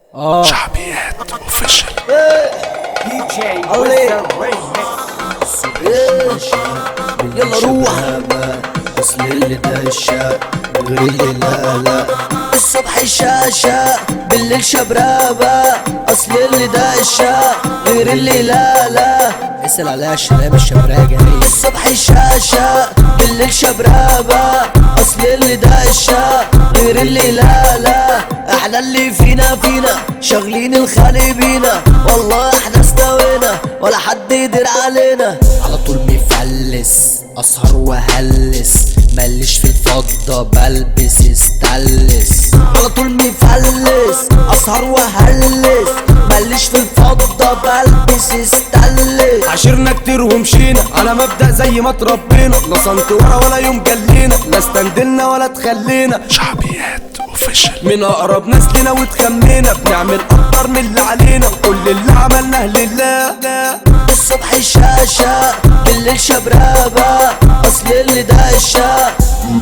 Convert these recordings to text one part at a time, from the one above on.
اه شعبيات اوفيشال DJ علي. with the remix. يلا روح اصل اللي دشة غير اللي لا لا الصبح شاشة بالليل شبرابة اصل اللي دشة غير اللي لا لا اسأل عليها الشباب الشبراجة هي الصبح شاشة بالليل شبرابة اصل اللي دشة غير اللي لا لا احنا اللي فينا فينا شغلين الخالي بينا والله احنا استوينا ولا حد يدير علينا على طول بيفلس اسهر وهلس ماليش في الفضة بلبس استلس على طول بيفلس اسهر وهلس ماليش في الفضة بلبس استلس عشرنا كتير ومشينا على مبدأ زي ما تربينا لا صنت ورا ولا يوم جلينا لا استندلنا ولا تخلينا شعبيات اوفيشال من اقرب ناس لنا وتخمينا بنعمل اكتر من اللي علينا كل اللي عملناه لله الصبح شاشة بالليل شبرابة أصل اللي دشة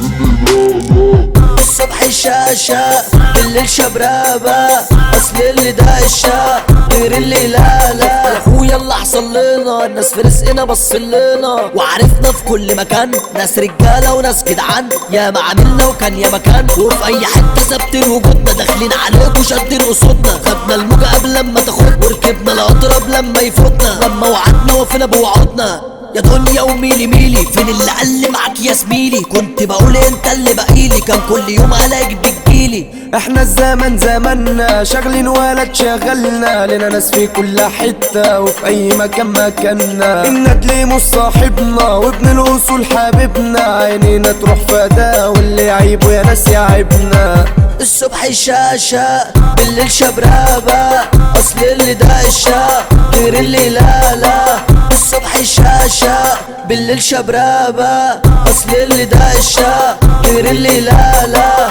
الصبح شاشة بالليل شبرابة أصل اللي دشة غير اللي لا لا يا أخويا اللي حصل لنا الناس في رزقنا بص لنا وعرفنا في كل مكان ناس رجالة وناس جدعان يا ما عملنا وكان يا مكان وفي أي حتة ثابتين وجودنا داخلين عليك وشادين قصودنا خدنا الموجة قبل لما تاخدنا وركبنا القطر قبل لما يفوتنا لما وعدنا وفينا بوعودنا يا دنيا وميلي ميلي فين اللي قال معاك يا زميلي كنت بقول انت اللي بقيلي كان كل يوم الاقيك بتجيلي احنا الزمن زمنا شغلين ولا تشغلنا لنا ناس في كل حتة وفي اي مكان مكاننا الندل مش صاحبنا وابن الاصول حبيبنا عينينا تروح فدا واللي عيبه يا ناس يعيبنا الصبح شاشة بالليل شبرابة اصل اللي دشة غير اللي لا لا الصبح شاشة بالليل شبرابة اصل اللي دشة غير اللي لا لا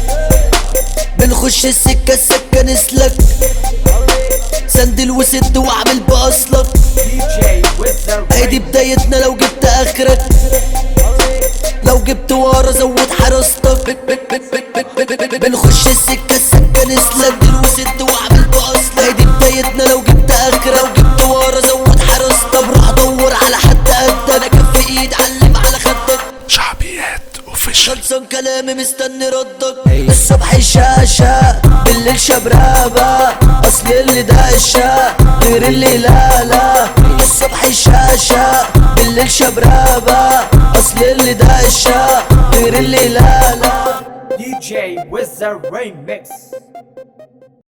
بنخش السكة السكة نسلك سندل وسد واعمل باصلك DJ with the ادي بدايتنا لو جبت اخرك لو جبت ورا زود حراستك بنخش السكة السكة نسلك دل وسد واعمل باصلك ادي بدايتنا لو جبت اخرك لو جبت ورا زود حراستك بروح ادور على حد قدك انا كف ايد علم على خدك شعبيات اوفيشال خلصان كلامي مستني ردك الصبح شاشة بالليل شبرابة اصل اللي دشة غير اللي لا لا الصبح شاشة بالليل شبرابة اصل اللي دشة غير اللي لا لا DJ with the remix.